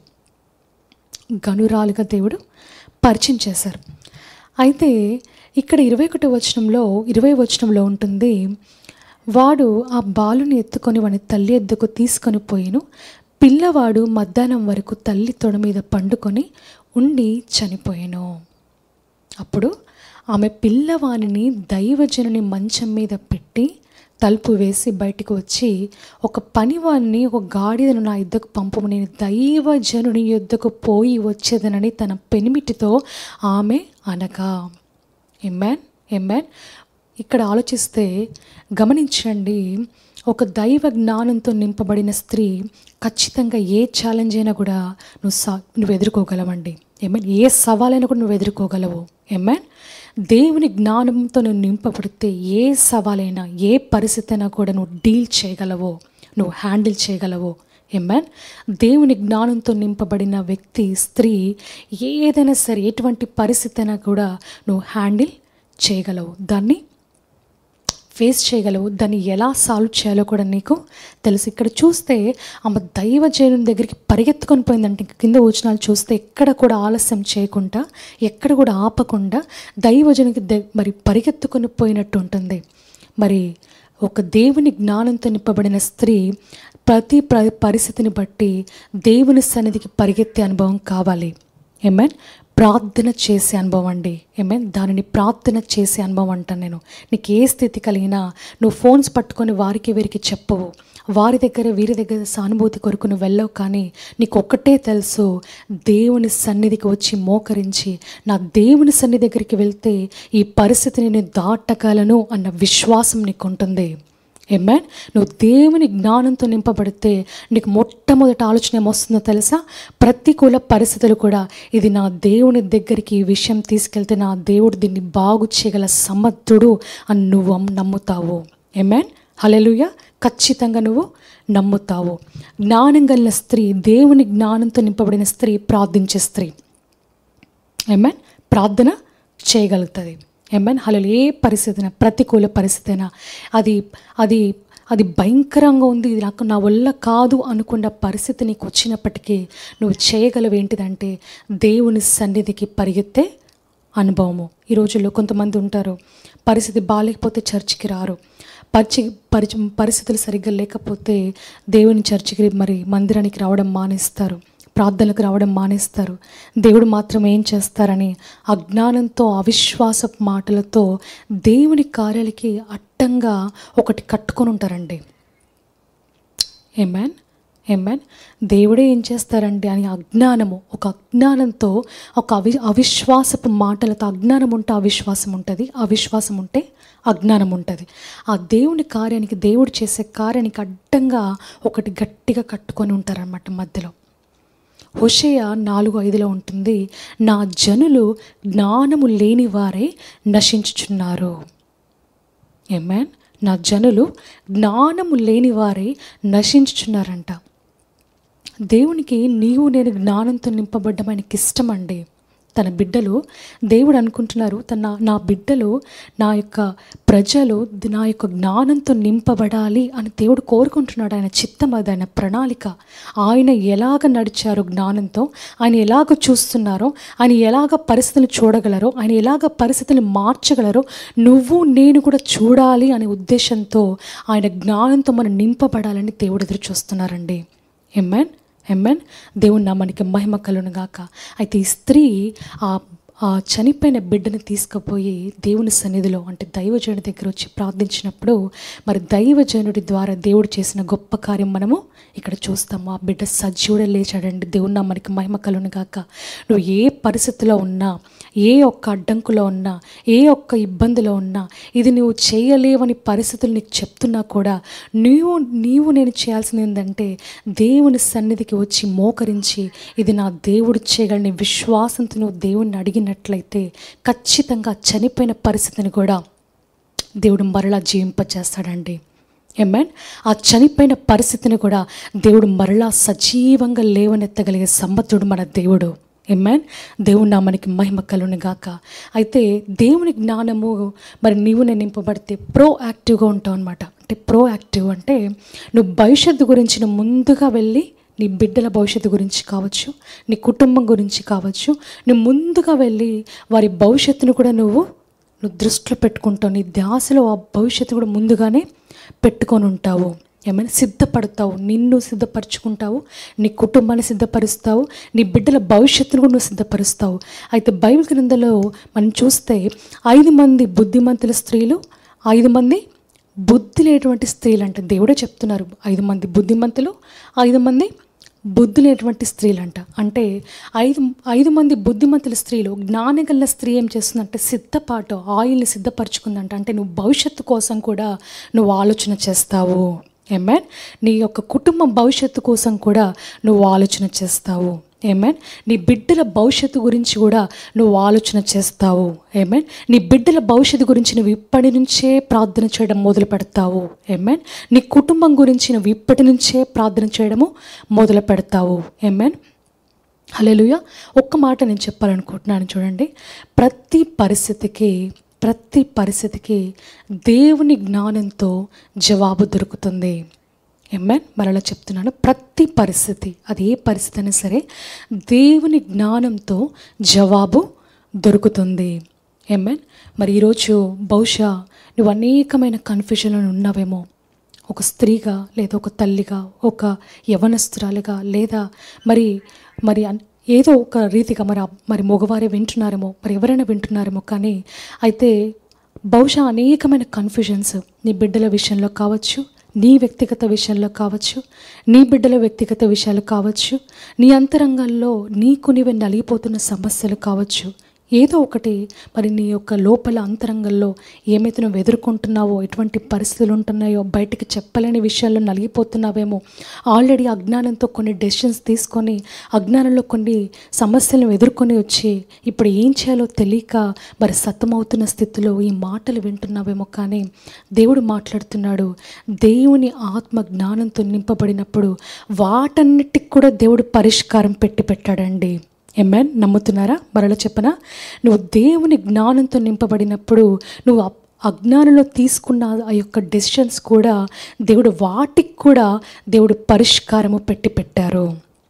గనురాలుగా దేవుడు పరిచయం చేశారు అయితే ఇక్కడ ఇరవై ఒకటి వచనంలో ఇరవై వచనంలో ఉంటుంది వాడు ఆ బాలుని ఎత్తుకొని వాని తల్లి ఎద్దుకు తీసుకొని పోయిను పిల్లవాడు మధ్యాహ్నం వరకు తల్లి తొడ మీద పండుకొని ఉండి చనిపోయాను అప్పుడు ఆమె పిల్లవానిని దైవజనుని మంచం మీద పెట్టి తలుపు వేసి బయటికి వచ్చి ఒక పనివాడిని ఒక గాడిదను నా యుద్ధకు పంపము నేను దైవజనుని యుద్ధకు పోయి వచ్చేదనని తన పెనిమిటితో ఆమె అనగా ఎమ్మాన్ ఎమ్మాన్ ఇక్కడ ఆలోచిస్తే గమనించండి ఒక దైవ జ్ఞానంతో నింపబడిన స్త్రీ ఖచ్చితంగా ఏ ఛాలెంజ్ అయినా కూడా నువ్వు సా నువ్వు ఎదుర్కోగలవండి ఏమన్ ఏ సవాలైనా కూడా నువ్వు ఎదుర్కోగలవు ఏమన్ దేవుని జ్ఞానంతో నువ్వు నింపబడితే ఏ సవాలైనా ఏ పరిస్థితి అయినా కూడా నువ్వు డీల్ చేయగలవు నువ్వు హ్యాండిల్ చేయగలవు ఎమ్మాన్ దేవుని జ్ఞానంతో నింపబడిన వ్యక్తి స్త్రీ ఏదైనా సరే ఎటువంటి పరిస్థితి అయినా కూడా నువ్వు హ్యాండిల్ చేయగలవు దాన్ని ఫేస్ చేయగలవు దాన్ని ఎలా సాల్వ్ చేయాలో కూడా నీకు తెలుసు ఇక్కడ చూస్తే ఆమె దైవజనుని దగ్గరికి పరిగెత్తుకొని పోయిందంటే ఇంక కింద వచనాలు చూస్తే ఎక్కడ కూడా ఆలస్యం చేయకుండా ఎక్కడ కూడా ఆపకుండా దైవజనునికి ద మరి పరిగెత్తుకొని పోయినట్టు ఉంటుంది మరి ఒక దేవుని జ్ఞానంతో నింపబడిన స్త్రీ ప్రతి ప్ర పరిస్థితిని బట్టి దేవుని సన్నిధికి పరిగెత్తే అనుభవం కావాలి ఏమేన్ ప్రార్థన చేసే అనుభవం అండి ఏమేన్ దానిని ప్రార్థన చేసే అనుభవం అంటాను నేను నీకు ఏ స్థితి కలిగినా నువ్వు ఫోన్స్ పట్టుకొని వారికి వీరికి చెప్పవు వారి దగ్గర వీరి దగ్గర సానుభూతి కొరకు నువ్వు వెళ్ళవు కానీ నీకు ఒక్కటే తెలుసు దేవుని సన్నిధికి వచ్చి మోకరించి నా దేవుని సన్నిధి దగ్గరికి వెళ్తే ఈ పరిస్థితిని నేను దాటగలను అన్న విశ్వాసం నీకు ఉంటుంది ఏమాన్ నువ్వు దేవుని జ్ఞానంతో నింపబడితే నీకు మొట్టమొదటి ఆలోచన ఏమొస్తుందో తెలుసా ప్రతికూల పరిస్థితులు కూడా ఇది నా దేవుని దగ్గరికి ఈ విషయం తీసుకెళ్తే నా దేవుడు దీన్ని బాగు చేయగల సమర్థుడు అని నువ్వు నమ్ముతావు ఏమాన్ హలెలుయ ఖచ్చితంగా నువ్వు నమ్ముతావు జ్ఞానం కలిగిన స్త్రీ దేవుని జ్ఞానంతో నింపబడిన స్త్రీ ప్రార్థించే స్త్రీ ఏమన్ ప్రార్థన చేయగలుగుతుంది ఏమన్ హలో ఏ పరిస్థితి ప్రతికూల పరిస్థితి అయినా అది అది అది భయంకరంగా ఉంది ఇది నాకు నా వల్ల కాదు అనుకున్న పరిస్థితి నీకు వచ్చినప్పటికీ నువ్వు చేయగలవు ఏంటిదంటే దేవుని సన్నిధికి పరిగెత్తే అనుభవము ఈ రోజుల్లో కొంతమంది ఉంటారు పరిస్థితి బాగాలేకపోతే చర్చికి రారు పరిచి పరిచి పరిస్థితులు సరిగ్గా లేకపోతే దేవుని చర్చికి మరి మందిరానికి రావడం మానేస్తారు ప్రార్థనలకు రావడం మానేస్తారు దేవుడు మాత్రం ఏం చేస్తారని అజ్ఞానంతో అవిశ్వాస మాటలతో దేవుని కార్యాలకి అడ్డంగా ఒకటి కట్టుకొని ఉంటారండి ఏమాన్ ఏమాన్ దేవుడే ఏం చేస్తారండి అని అజ్ఞానము ఒక అజ్ఞానంతో ఒక అవి అవిశ్వాసపు మాటలతో అజ్ఞానం ఉంటే అవిశ్వాసం ఉంటుంది అవిశ్వాసం ఉంటే అజ్ఞానం ఉంటుంది ఆ దేవుని కార్యానికి దేవుడు చేసే కార్యానికి అడ్డంగా ఒకటి గట్టిగా కట్టుకొని ఉంటారన్నమాట మధ్యలో హోషేయ నాలుగు ఐదులో ఉంటుంది నా జనులు జ్ఞానము లేని వారే నశించుచున్నారు ఏమాన్ నా జనులు జ్ఞానము లేని వారే నశించుచున్నారంట దేవునికి నీవు నేను జ్ఞానంతో నింపబడ్డం ఆయనకి ఇష్టం అండి తన బిడ్డలు దేవుడు అనుకుంటున్నారు తన నా బిడ్డలు నా యొక్క ప్రజలు నా యొక్క జ్ఞానంతో నింపబడాలి అని దేవుడు కోరుకుంటున్నాడు ఆయన చిత్తం అది ఆయన ప్రణాళిక ఆయన ఎలాగ నడిచారో జ్ఞానంతో ఆయన ఎలాగ చూస్తున్నారో ఆయన ఎలాగ పరిస్థితులు చూడగలరో ఆయన ఎలాగ పరిస్థితులు మార్చగలరో నువ్వు నేను కూడా చూడాలి అనే ఉద్దేశంతో ఆయన జ్ఞానంతో మనం నింపబడాలని దేవుడు ఎదురు చూస్తున్నారండి ఎమ్మెన్ ఎమ్మెన్ దేవుని నామానికి మహిమ కలును గాక అయితే ఈ స్త్రీ ఆ ఆ చనిపోయిన బిడ్డను తీసుకుపోయి దేవుని సన్నిధిలో అంటే దైవజనుడి దగ్గర వచ్చి ప్రార్థించినప్పుడు మరి దైవజనుడి ద్వారా దేవుడు చేసిన గొప్ప కార్యం మనము ఇక్కడ చూస్తాము ఆ బిడ్డ సజీవుడే లేచాడండి దేవుని నామానికి మహిమ కలును గాక నువ్వు ఏ పరిస్థితిలో ఉన్నా ఏ ఒక్క అడ్డంకులో ఉన్నా ఏ ఒక్క ఇబ్బందిలో ఉన్నా ఇది నువ్వు చేయలేవని పరిస్థితులు నీకు చెప్తున్నా కూడా నీవు నీవు నేను చేయాల్సింది ఏంటంటే దేవుని సన్నిధికి వచ్చి మోకరించి ఇది నా దేవుడు చేయగలని విశ్వాసంతో నువ్వు దేవుణ్ణి అడిగినట్లయితే ఖచ్చితంగా చనిపోయిన పరిస్థితిని కూడా దేవుడు మరలా జీవింపచేస్తాడండి ఏమేన్ ఆ చనిపోయిన పరిస్థితిని కూడా దేవుడు మరలా సజీవంగా లేవనెత్తగలిగే సమర్థుడు మన దేవుడు ఎమ్మాన్ దేవుని నామానికి మహిమ కలుని గాక అయితే దేవుని జ్ఞానము మరి నీవు నేను నింపబడితే ప్రో యాక్టివ్గా ఉంటావు అనమాట అంటే ప్రో యాక్టివ్ అంటే నువ్వు భవిష్యత్తు గురించి నువ్వు ముందుగా వెళ్ళి నీ బిడ్డల భవిష్యత్తు గురించి కావచ్చు నీ కుటుంబం గురించి కావచ్చు నువ్వు ముందుగా వెళ్ళి వారి భవిష్యత్తును కూడా నువ్వు నువ్వు దృష్టిలో పెట్టుకుంటావు నీ ధ్యాసలో ఆ భవిష్యత్తు కూడా ముందుగానే పెట్టుకొని ఉంటావు ఏమైనా సిద్ధపడతావు నిన్ను సిద్ధపరచుకుంటావు నీ కుటుంబాన్ని సిద్ధపరుస్తావు నీ బిడ్డల భవిష్యత్తును కూడా నువ్వు సిద్ధపరుస్తావు అయితే బైబిల్ గ్రంథంలో మనం చూస్తే ఐదు మంది బుద్ధిమంతుల స్త్రీలు ఐదు మంది బుద్ధి లేనటువంటి స్త్రీలు అంటే దేవుడే చెప్తున్నారు ఐదు మంది బుద్ధిమంతులు ఐదు మంది బుద్ధి లేనటువంటి స్త్రీలంట అంటే ఐదు ఐదు మంది బుద్ధిమంతుల స్త్రీలు జ్ఞానం గల స్త్రీ ఏం చేస్తుందంటే సిద్ధపాటు ఆయిల్ని సిద్ధపరచుకుందంట అంటే నువ్వు భవిష్యత్తు కోసం కూడా నువ్వు ఆలోచన చేస్తావు ఏమేన్ నీ యొక్క కుటుంబం భవిష్యత్తు కోసం కూడా నువ్వు ఆలోచన చేస్తావు ఏమేన్ నీ బిడ్డల భవిష్యత్తు గురించి కూడా నువ్వు ఆలోచన చేస్తావు ఏమేన్ నీ బిడ్డల భవిష్యత్తు గురించి నువ్వు ఇప్పటి నుంచే ప్రార్థన చేయడం మొదలు పెడతావు ఏమేన్ నీ కుటుంబం గురించి నువ్వు ఇప్పటి నుంచే ప్రార్థన చేయడము మొదలు పెడతావు ఏమేన్ హలోయ ఒక్క మాట నేను చెప్పాలనుకుంటున్నాను చూడండి ప్రతి పరిస్థితికి ప్రతి పరిస్థితికి దేవుని జ్ఞానంతో జవాబు దొరుకుతుంది ఎంఎన్ మరలా చెప్తున్నాను ప్రతి పరిస్థితి అది ఏ పరిస్థితి అయినా సరే దేవుని జ్ఞానంతో జవాబు దొరుకుతుంది ఎంఎన్ మరి ఈరోజు బహుశా నువ్వు అనేకమైన కన్ఫ్యూజన్లో ఉన్నావేమో ఒక స్త్రీగా లేదా ఒక తల్లిగా ఒక యవనస్తురాలుగా లేదా మరి మరి అన్- ఏదో ఒక రీతిగా మరి ఆ- మరి మగవారే వింటున్నారేమో మరి ఎవరైనా వింటున్నారేమో కానీ అయితే బహుశా అనేకమైన కన్ఫ్యూజన్స్ నీ బిడ్డల విషయంలో కావచ్చు నీ వ్యక్తిగత విషయంలో కావచ్చు నీ బిడ్డల వ్యక్తిగత విషయాలు కావచ్చు నీ అంతరంగాల్లో నీకు నీవే నలిగిపోతున్న సమస్యలు కావచ్చు ఏదో ఒకటి మరి నీ యొక్క లోపల అంతరంగంలో ఏమైతే నువ్వు ఎదుర్కొంటున్నావో ఎటువంటి పరిస్థితులు ఉంటున్నాయో బయటికి చెప్పలేని విషయాల్లో నలిగిపోతున్నావేమో ఆల్రెడీ అజ్ఞానంతో కొన్ని డెసిషన్స్ తీసుకొని అజ్ఞానంలో కొన్ని సమస్యలను ఎదుర్కొని వచ్చి ఇప్పుడు ఏం చేయాలో తెలియక మరి సతమవుతున్న స్థితిలో ఈ మాటలు వింటున్నావేమో కానీ దేవుడు మాట్లాడుతున్నాడు దేవుని ఆత్మ జ్ఞానంతో నింపబడినప్పుడు వాటన్నిటికి కూడా దేవుడు పరిష్కారం పెట్టి పెట్టాడండి ఎమ్మెన్ నమ్ముతున్నారా మరలా చెప్పనా నువ్వు దేవుని జ్ఞానంతో నింపబడినప్పుడు నువ్వు అప్- అజ్ఞానంలో తీసుకున్న ఆ యొక్క డెసిషన్స్ కూడా దేవుడు వాటికి కూడా దేవుడు పరిష్కారము పెట్టి పెట్టారు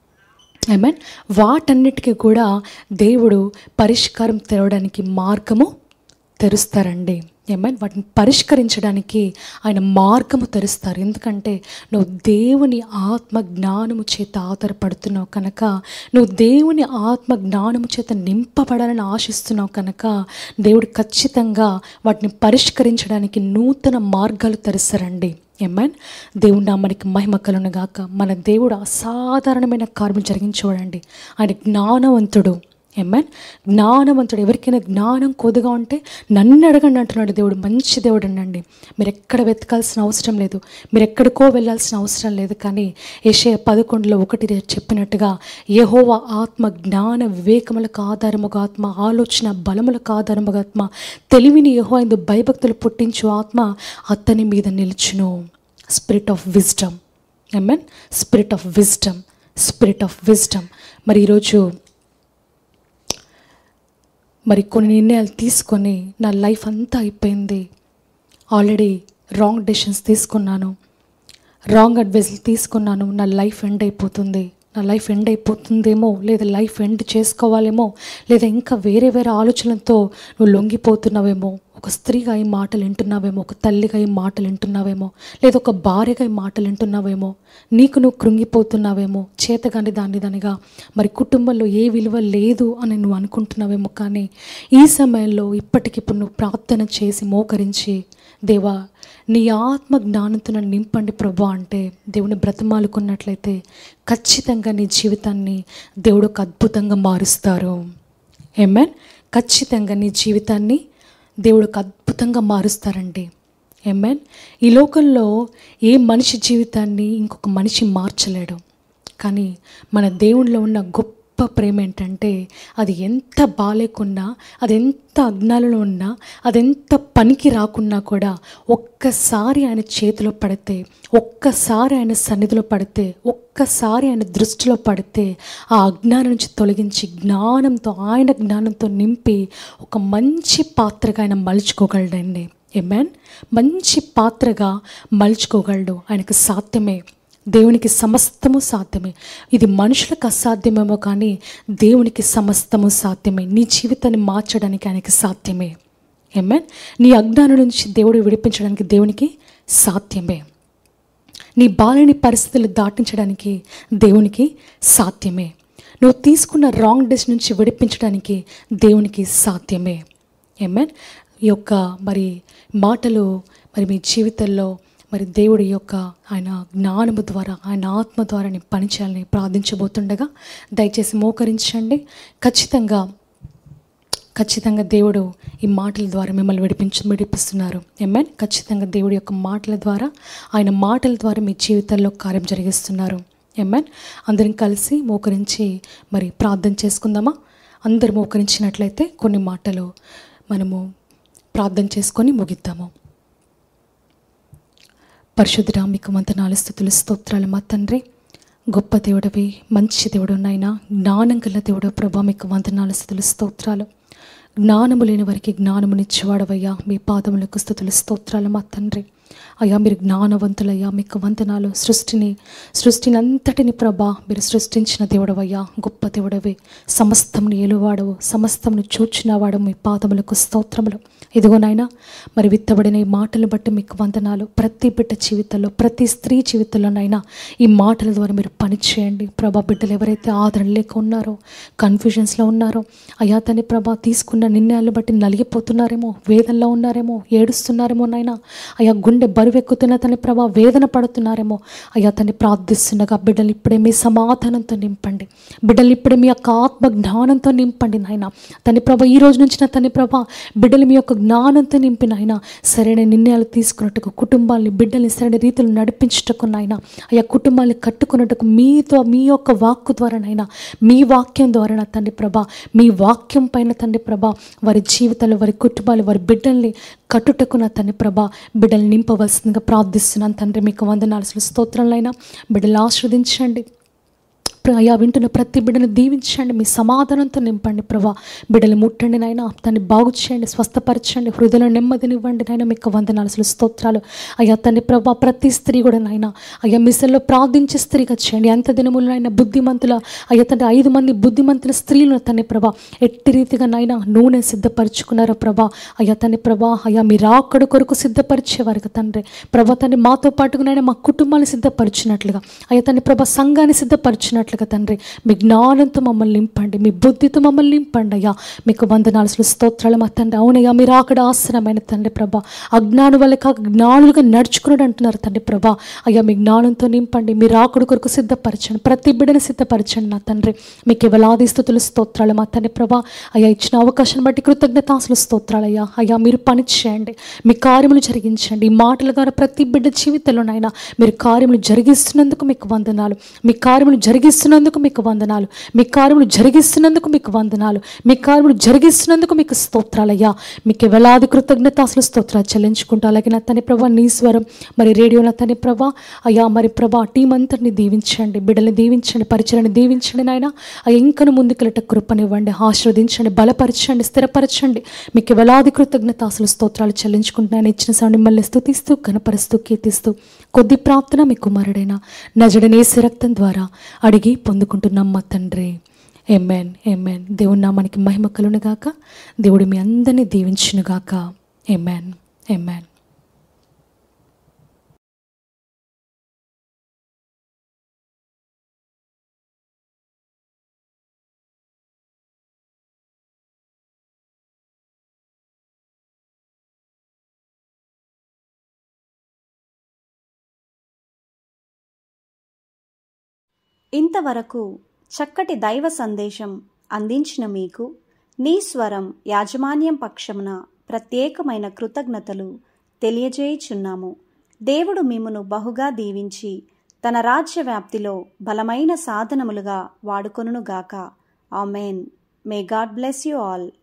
ఐ వాటన్నిటికీ కూడా దేవుడు పరిష్కారం తెరవడానికి మార్గము తెరుస్తారండి ఏమైనా వాటిని పరిష్కరించడానికి ఆయన మార్గము తెరుస్తారు ఎందుకంటే నువ్వు దేవుని ఆత్మ జ్ఞానము చేత ఆధారపడుతున్నావు కనుక నువ్వు దేవుని ఆత్మ జ్ఞానము చేత నింపబడాలని ఆశిస్తున్నావు కనుక దేవుడు ఖచ్చితంగా వాటిని పరిష్కరించడానికి నూతన మార్గాలు తెరుస్తారండి ఏమైన్ దేవుడు నామానికి మహిమ కలును గాక మన దేవుడు అసాధారణమైన కార్యం జరిగించేవాడండి ఆయన జ్ఞానవంతుడు ఏమైన్ జ్ఞానవంతుడు ఎవరికైనా జ్ఞానం కొద్దిగా ఉంటే నన్ను అడగండి అంటున్నాడు దేవుడు మంచి దేవుడు అనండి మీరు ఎక్కడ వెతకాల్సిన అవసరం లేదు మీరు ఎక్కడికో వెళ్ళాల్సిన అవసరం లేదు కానీ ఏషయ పదకొండులో ఒకటి చెప్పినట్టుగా యెహోవా ఆత్మ జ్ఞాన వివేకములకు ఆధారముగా ఆత్మ ఆలోచన బలములకు ఆధారముగా ఆత్మ తెలివిని యహో ఇందు భయభక్తులు పుట్టించు ఆత్మ అతని మీద నిలుచును spirit of wisdom I mean spirit of wisdom spirit of wisdom మరి ఈరోజు మరి కొన్ని నిర్ణయాలు తీసుకొని నా లైఫ్ అంతా అయిపోయింది ఆల్రెడీ రాంగ్ డెసిషన్స్ తీసుకున్నాను రాంగ్ అడ్వైజ్లు తీసుకున్నాను నా లైఫ్ ఎండ్ అయిపోతుంది నా లైఫ్ ఎండ్ అయిపోతుందేమో లేదా లైఫ్ ఎండ్ చేసుకోవాలేమో లేదా ఇంకా వేరే వేరే ఆలోచనలతో నువ్వు లొంగిపోతున్నావేమో ఒక స్త్రీగా ఈ మాటలు వింటున్నావేమో ఒక తల్లిగా ఈ మాటలు వింటున్నావేమో లేదా ఒక భార్యగా ఈ మాటలు వింటున్నావేమో నీకు నువ్వు కృంగిపోతున్నావేమో చేతగాని దాన్ని దానిగా మరి కుటుంబంలో ఏ విలువ లేదు అని నువ్వు అనుకుంటున్నావేమో కానీ ఈ సమయంలో ఇప్పటికిప్పుడు నువ్వు ప్రార్థన చేసి మోకరించి దేవా నీ ఆత్మ జ్ఞానంతో నన్ను నింపండి ప్రభా అంటే దేవుని బ్రతమాలుకున్నట్లయితే ఖచ్చితంగా నీ జీవితాన్ని దేవుడు ఒక అద్భుతంగా మారుస్తారు ఏమేన్ ఖచ్చితంగా నీ జీవితాన్ని దేవుడు ఒక అద్భుతంగా మారుస్తారండి ఏమేన్ ఈ లోకంలో ఏ మనిషి జీవితాన్ని ఇంకొక మనిషి మార్చలేడు కానీ మన దేవునిలో ఉన్న గొప్ప ప్రేమ ఏంటంటే అది ఎంత బాలేకున్నా అది ఎంత అజ్ఞానంలో ఉన్నా అది ఎంత పనికి రాకున్నా కూడా ఒక్కసారి ఆయన చేతిలో పడితే ఒక్కసారి ఆయన సన్నిధిలో పడితే ఒక్కసారి ఆయన దృష్టిలో పడితే ఆ అజ్ఞానం నుంచి తొలగించి జ్ఞానంతో ఆయన జ్ఞానంతో నింపి ఒక మంచి పాత్రగా ఆయన మలుచుకోగలడండి ఏమేన్ మంచి పాత్రగా మలుచుకోగలడు ఆయనకు సాధ్యమే దేవునికి సమస్తము సాధ్యమే ఇది మనుషులకు అసాధ్యమేమో కానీ దేవునికి సమస్తము సాధ్యమే నీ జీవితాన్ని మార్చడానికి ఆయనకి సాధ్యమే ఏమేన్ నీ అజ్ఞానం నుంచి దేవుడు విడిపించడానికి దేవునికి సాధ్యమే నీ బాలని పరిస్థితులు దాటించడానికి దేవునికి సాధ్యమే నువ్వు తీసుకున్న రాంగ్ డెస్ నుంచి విడిపించడానికి దేవునికి సాధ్యమే ఏమేన్ ఈ యొక్క మరి మాటలు మరి మీ జీవితంలో మరి దేవుడి యొక్క ఆయన జ్ఞానము ద్వారా ఆయన ఆత్మ ద్వారా నేను పనిచేయాలని ప్రార్థించబోతుండగా దయచేసి మోకరించండి ఖచ్చితంగా ఖచ్చితంగా దేవుడు ఈ మాటల ద్వారా మిమ్మల్ని విడిపించు విడిపిస్తున్నారు ఎమ్మెన్ ఖచ్చితంగా దేవుడి యొక్క మాటల ద్వారా ఆయన మాటల ద్వారా మీ జీవితంలో కార్యం జరిగిస్తున్నారు ఎమ్మెన్ అందరం కలిసి మోకరించి మరి ప్రార్థన చేసుకుందామా అందరు మోకరించినట్లయితే కొన్ని మాటలు మనము ప్రార్థన చేసుకొని ముగిద్దాము పరిశుద్ధుడా మీకు వందనాలు స్థుతులు స్తోత్రాలు మా తండ్రి గొప్ప దేవుడవి మంచి దేవుడు నాయన జ్ఞానం గల దేవుడు ప్రభా మీకు వందనాలు స్థుతులు స్తోత్రాలు జ్ఞానము లేని వారికి జ్ఞానమునిచ్చేవాడవయ్యా మీ పాదములకు స్థుతులు స్తోత్రాలు మా తండ్రి అయ్యా మీరు జ్ఞానవంతులయ్యా మీకు వందనాలు సృష్టిని సృష్టిని అంతటిని ప్రభా మీరు సృష్టించిన దేవుడవయ్యా గొప్ప దేవుడవి సమస్తంను ఏలువాడవు సమస్తంను చూచినవాడు మీ పాదములకు స్తోత్రములు ఇదిగో నాయన మరి విత్తబడిన ఈ మాటలు బట్టి మీకు వందనాలు ప్రతి బిడ్డ జీవితంలో ప్రతి స్త్రీ జీవితంలోనైనా ఈ మాటల ద్వారా మీరు పనిచేయండి ప్రభా బిడ్డలు ఎవరైతే ఆదరణ లేక ఉన్నారో కన్ఫ్యూజన్స్లో ఉన్నారో అయ్యా తని ప్రభా తీసుకున్న నిర్ణయాలు బట్టి నలిగిపోతున్నారేమో వేదనలో ఉన్నారేమో ఏడుస్తున్నారేమో నాయన అయ్యా గుండె బరువెక్కుతున్న తని ప్రభా వేదన పడుతున్నారేమో అయ్యా తన్ని ప్రార్థిస్తుండగా బిడ్డలు ఇప్పుడే మీ సమాధానంతో నింపండి బిడ్డలు ఇప్పుడే మీ యొక్క ఆత్మ జ్ఞానంతో నింపండి నాయన తని ప్రభ ఈ రోజు నుంచి నా తని ప్రభ బిడ్డలు మీ యొక్క జ్ఞానంతో నింపి నాయన సరైన నిర్ణయాలు తీసుకున్నట్టుకు కుటుంబాన్ని బిడ్డల్ని సరైన రీతిలో నడిపించటకు నాయన అయ్యా కుటుంబాన్ని కట్టుకున్నట్టుకు మీతో మీ యొక్క వాక్కు ద్వారా నాయన మీ వాక్యం ద్వారా నా తండ్రి ప్రభ మీ వాక్యం పైన తండ్రి ప్రభ వారి జీవితాలు వారి కుటుంబాలు వారి బిడ్డల్ని కట్టుటకు నా తండ్రి ప్రభ బిడ్డల్ని నింపవలసిందిగా ప్రార్థిస్తున్నాను తండ్రి మీకు వందనాల్సిన స్తోత్రంలైనా బిడ్డలు ఆస్వాదించండి అయ్యా వింటున్న ప్రతి బిడ్డను దీవించండి మీ సమాధానంతో నింపండి ప్రభా బిడ్డలు ముట్టండి నాయన దాన్ని బాగు చేయండి స్వస్థపరచండి హృదయంలో నెమ్మదినివ్వండి నాయన మీకు వందనాల్సిన స్తోత్రాలు అయ్యా తండ్రి ప్రభా ప్రతి స్త్రీ కూడా నాయన అయ్యా మిసల్లో ప్రార్థించే స్త్రీగా చేయండి ఎంత దినములు నాయన బుద్ధిమంతుల అయ్యా తండ్రి ఐదు మంది బుద్ధిమంతుల స్త్రీలు తండ్రి ప్రభా ఎట్టి రీతిగా నాయన నూనె సిద్ధపరచుకున్నారో ప్రభా అయ్యా తండ్రి ప్రభా అయ్యా మీ రాకడ కొరకు సిద్ధపరిచేవారు తండ్రి ప్రభా తండ్రి మాతో పాటుగా నాయన మా కుటుంబాన్ని సిద్ధపరిచినట్లుగా అయ్యా తండ్రి ప్రభా సంఘాన్ని సిద్ధపరిచినట్లుగా తండ్రి మీ జ్ఞానంతో మమ్మల్ని నింపండి మీ బుద్ధితో మమ్మల్ని నింపండి అయ్యా మీకు వందనాల్సిన స్తోత్రాలు మా తండ్రి అవునయ్యా మీరు అక్కడ ఆశ్రమైన తండ్రి ప్రభా అజ్ఞానం వల్ల కాక జ్ఞానులుగా నడుచుకున్నాడు అంటున్నారు తండ్రి ప్రభా అయ్యా మీ జ్ఞానంతో నింపండి మీరు ఆకుడు కొరకు సిద్ధపరచండి ప్రతి బిడ్డని సిద్ధపరచండి నా తండ్రి మీకు వేలాది స్థుతులు స్తోత్రాలు మా తండ్రి ప్రభా అయ్యా ఇచ్చిన అవకాశాన్ని బట్టి కృతజ్ఞతాసులు స్తోత్రాలు అయ్యా అయ్యా మీరు పని చేయండి మీ కార్యములు జరిగించండి ఈ మాటల ద్వారా ప్రతి బిడ్డ జీవితంలోనైనా మీరు కార్యములు జరిగిస్తున్నందుకు మీకు వందనాలు మీ కార్యములు జరిగిస్తున్నందుకు మీకు వందనాలు మీ కార్యములు జరిగిస్తున్నందుకు మీకు వందనాలు మీ కార్యములు జరిగిస్తున్నందుకు మీకు స్తోత్రాలయ్యా మీకు వేలాది కృతజ్ఞతాసులు స్తోత్రాలు చెల్లించుకుంటా అలాగే నా తని ప్రభా నీ స్వరం మరి రేడియోలో తని ప్రభా అయ్యా మరి ప్రభా టీం అంతటిని దీవించండి బిడ్డల్ని దీవించండి పరిచయని దీవించండి నాయన అయ్యా ఇంకను ముందుకెళ్ళట కృపనివ్వండి ఆశీర్వదించండి బలపరచండి స్థిరపరచండి మీకు వేలాది కృతజ్ఞతాసులు స్తోత్రాలు చెల్లించుకుంటున్నాను ఇచ్చిన సమయం మిమ్మల్ని స్తుతిస్తూ కనపరుస్తూ కీర్తిస్తూ కొద్ది ప్రార్థన మీ కుమారుడైన నజడనేసి రక్తం ద్వారా అడిగి పొందుకుంటున్నాం మా తండ్రి ఎమ్మెన్ ఎమ్మెన్ దేవుని నామానికి మహిమ కలునుగాక దేవుడు మీ అందరినీ దీవించునుగాక ఎమ్మెన్ ఎమ్మెన్ ఇంతవరకు చక్కటి దైవ సందేశం అందించిన మీకు నీ స్వరం యాజమాన్యం పక్షమున ప్రత్యేకమైన కృతజ్ఞతలు తెలియజేయుచున్నాము దేవుడు మిమ్మును బహుగా దీవించి తన రాజ్య వ్యాప్తిలో బలమైన సాధనములుగా వాడుకొనుగాక amen may God bless you all